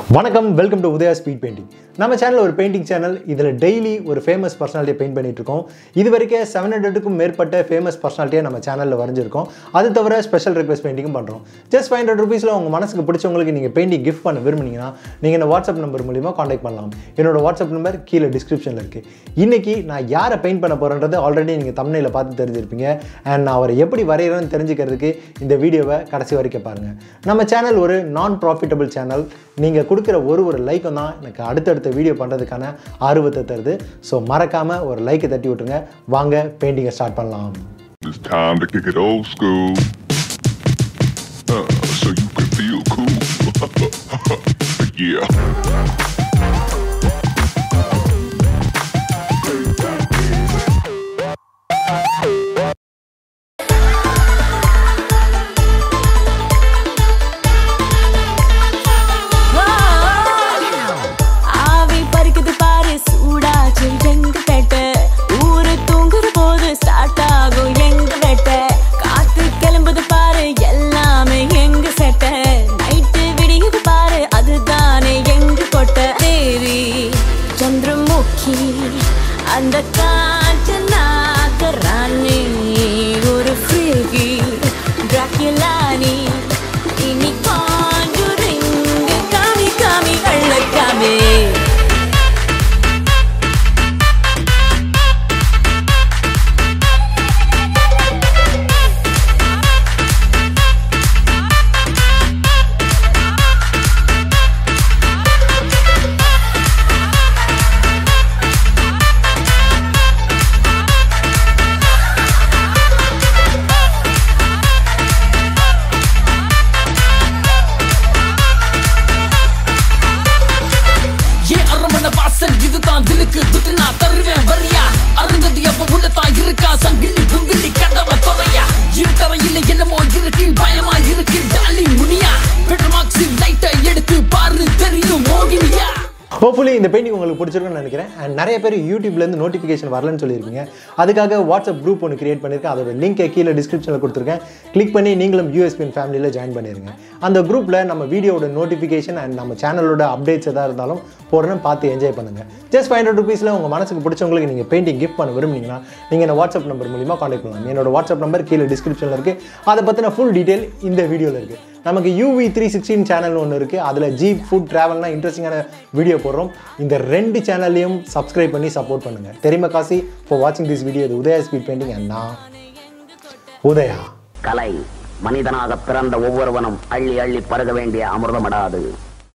வணக்கம் welcome to Udaya speed painting நம்ம channel ஒரு பெயிண்டிங் சேனல் இதில் டெய்லி ஒரு ஃபேமஸ் பர்சனாலிட்டியை பெயிண்ட் பண்ணிட்டு இருக்கோம் இது வரைக்கும் செவன் ஹண்ட்ரடுக்கும் மேற்பட்ட ஃபேமஸ் பர்சனாலிட்டியை நம்ம சேனலில் வரைஞ்சிருக்கோம் அது தவிர ஸ்பெஷல் ரிக்வெஸ்ட் பெயிண்டிங்கும் பண்ணுறோம் ஜஸ்ட் ஃபைவ் ஹண்ட்ரட் ருபீஸில் உங்கள் மனசுக்கு பிடிச்சவங்களுக்கு நீங்கள் பெயிண்டிங் கிஃப்ட் பண்ண விரும்புனீங்கன்னா நீங்கள் இந்த வாட்ஸ்அப் நம்பர் மூலிமா காண்டாக்ட் பண்ணலாம் என்னோட வாட்ஸ்அப் நம்பர் கீழே டிஸ்கிரிப்ஷனில் இருக்குது இன்னைக்கு நான் யாரை பெயிண்ட் பண்ண போகிறேன்றது ஆல்ரெடி நீங்கள் தமிழில் பார்த்து தெரிஞ்சிருப்பீங்க அண்ட் நான் அவரை எப்படி வரைகிறேன்னு தெரிஞ்சுக்கிறதுக்கு இந்த வீடியோவை கடைசி வரைக்கும் பாருங்கள் நம்ம சேனல் ஒரு நான் ப்ராஃபிட்டபிள் சேனல் நீங்கள் கொடுக்குற ஒரு ஒரு லைக்கும் தான் எனக்கு அடுத்தடுத்த வீடியோ பண்ணுறதுக்கான ஆர்வத்தை தருது ஸோ மறக்காமல் ஒரு லைக்கை தட்டி விட்டுருங்க வாங்க பெயிண்டிங்கை ஸ்டார்ட் பண்ணலாம் It's time to kick it old school. Uh, so you can feel cool. yeah. ஆவி பறிக்குது பாரு சூடாச்சு எங்க பெட்ட ஊரு தூங்குற போது ஸ்டார்ட் ஆகும் எங்க வெட்ட காத்து கிளம்புது பாரு எல்லாமே எங்க செட்ட நைட்டு விடியுது பாரு அதுதானே எங்க கொட்ட தேவி சந்திரமுகி அந்த காஞ்ச நாகராணி ஒரு ஃப்ரீகி டிராக்குலானி இனி காஞ்சுரிங் காமி காமி வெள்ளக்காமி ஏன் அரமண வாசல் இதுதான் திலுக்கு துட்டு நான் தருவேன் வரியா அருந்ததி அப்ப உள்ளதான் இருக்கா சங்கிலி புங்கிலி கதவ துறையா இருக்கறையில் என்னமோ இருக்கு பயமா இருக்கு டாலி முனியா பெட்ரமாக்ஸில் லைட்டை எடுத்து பாரு தெரியும் மோகினியா ஹோப்ஃபுல்லி இந்த பெயிண்டிங் உங்களுக்கு பிடிச்சிருக்குன்னு நினைக்கிறேன் அண்ட் நிறைய பேர் யூடியூப்லேருந்து நோட்டிஃபிகேஷன் வரலன்னு சொல்லியிருக்கீங்க அதுக்காக வாட்ஸ்அப் குரூப் ஒன்று கிரியேட் பண்ணியிருக்கேன் அதோட லிங்கை கீழே டிஸ்கிரிப்ஷனில் கொடுத்துருக்கேன் கிளிக் பண்ணி நீங்களும் யூஎஸ்பின் ஃபேமிலியில் ஜாயின் பண்ணிடுங்க அந்த குரூப்பில் நம்ம வீடியோட நோட்டிஃபிகேஷன் அண்ட் நம்ம சேனலோட அப்டேட்ஸ் எதாக இருந்தாலும் போடுறேன் பார்த்து என்ஜாய் பண்ணுங்கள் ஜஸ்ட் ஃபைவ் ஹண்ட்ரட் ருபீஸில் உங்கள் மனசுக்கு பிடிச்சவங்களுக்கு நீங்கள் பெயிண்டிங் கிஃப்ட் பண்ண விரும்புனீங்கன்னா நீங்கள் என்ன வாட்ஸ்அப் நம்பர் மூலிமா காண்டாக்ட் பண்ணலாம் என்னோட வாட்ஸ்அப் நம்பர் கீழே டிஸ்கிரிப்ஷனில் இருக்குது அதை பற்றின ஃபுல் டீட்டெயில் இந்த வீடியோவில் இருக்குது நமக்கு யூவி த்ரீ சிக்ஸ்டீன் சேனல் ஒன்று இருக்குது அதில் ஜீப் ஃபுட் ட்ராவல்னால் இன்ட்ரெஸ்டிங்கான வீடியோ போடுறோம் இந்த ரெண்டு சேனல்லையும் சப்ஸ்கிரைப் பண்ணி சப்போர்ட் பண்ணுங்கள் தெரியுமா காசி ஃபார் வாட்சிங் திஸ் வீடியோ இது உதயா ஸ்பீட் பெயிண்டிங் அண்ட் நான் உதயா கலை மனிதனாக பிறந்த ஒவ்வொருவனும் அள்ளி அள்ளி பருக வேண்டிய அமிர்தமடாது